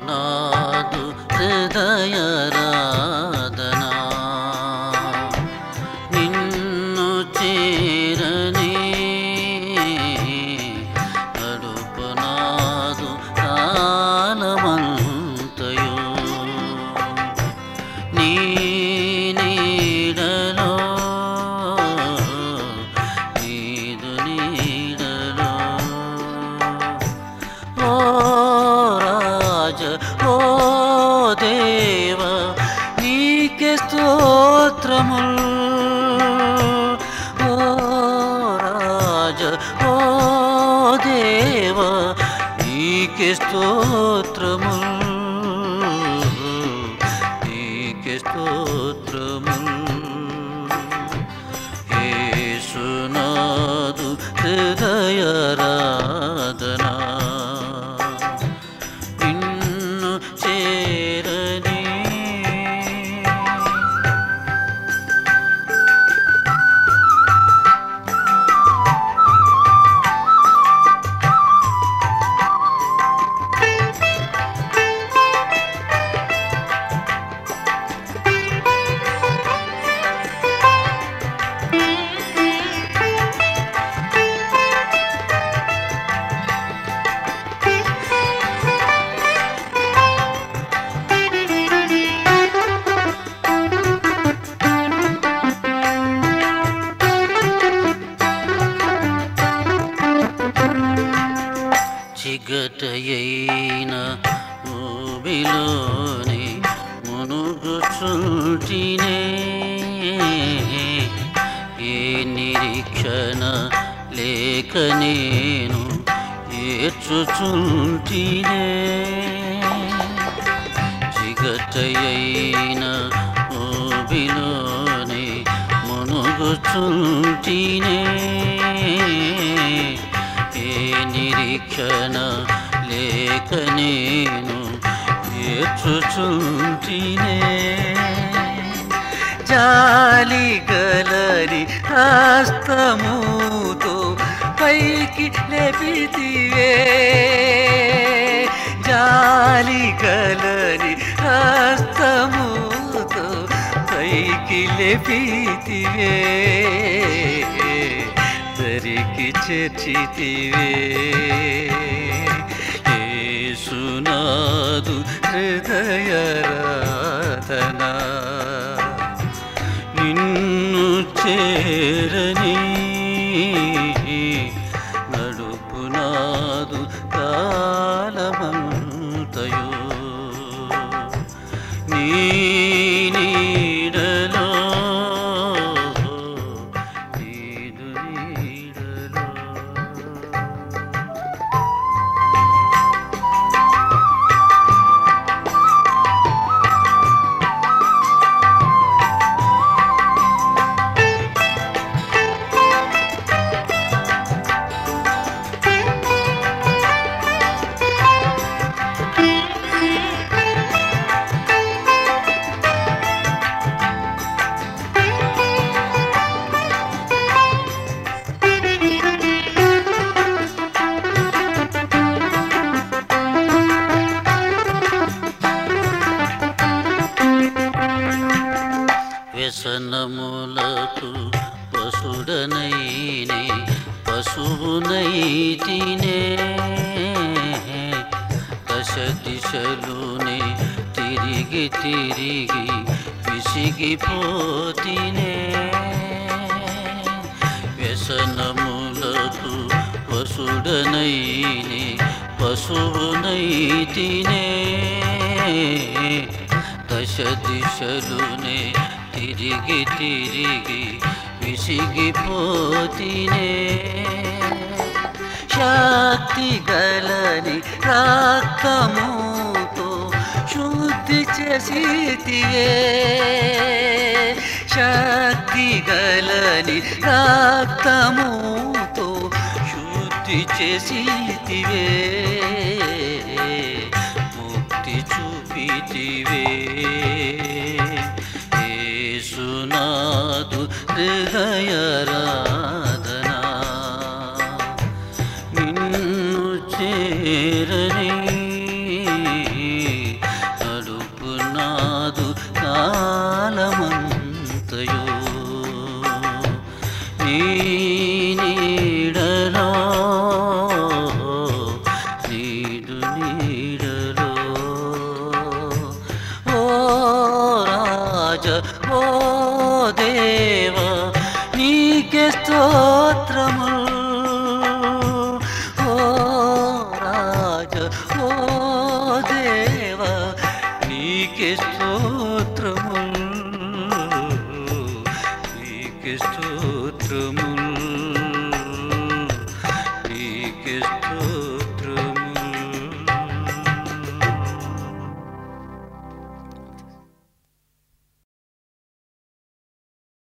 నాదు హృదయరాధనా నిన్ను చేరని నడుపు నాదు కాలమంతయు నీ నీడలో నీదు నీడలో ఓ రాజ ఓ దేవ నీకే స్తోత్రముల్ ఓ రాజ ఓ దేవ నీకే స్తోత్రముల్ నీకే స్తోత్రముల్ యేసునాదు హృదయరాధనా నిన్ను చేరని చిగటయైన ఊబిలోని మునుగుచుంటినే ఏ నిరీక్షణ లేక నేను ఏడ్చుచుంటినే చిగటయైన ఊబిలోని మునుగుచుంటినే ఏ నిరీక్షణ లేక నేను ఏడ్చుచుంటినే జాలి గలరి హస్తముతో పైకి లేపితివే జాలి గలరి హస్తముతో పైకి లేపితివే దరికి చేర్చితివే ఏసునాదు హృదయరాధనా నిన్ను చేరని నడుపునాదు కాలమంతయో నీ నీడలో నీదు నీడలో వ్యసనములకు పశుడనైనే పశువునైతినే దశ దిశలునే తిరిగి తిరిగి విసిగిపోతినే వ్యసనములకు పశుడనైనే పశువునైతినే దశ దిశలునే తిరిగి తిరిగి విసిగిపోతినే శక్తి గలని రక్తముతో శుద్ధి చేసితివే శక్తి గలని రక్తముతో శుద్ధి చేసితివే ముక్తి చూపితివే ఏసునాదు హృదయరాధనా నిన్ను చేరని స్తోత్రము ఓ రాజ ఓ దేవ నీకే స్తోత్రము నీకే స్తోత్రము నీకే స్తోత్రము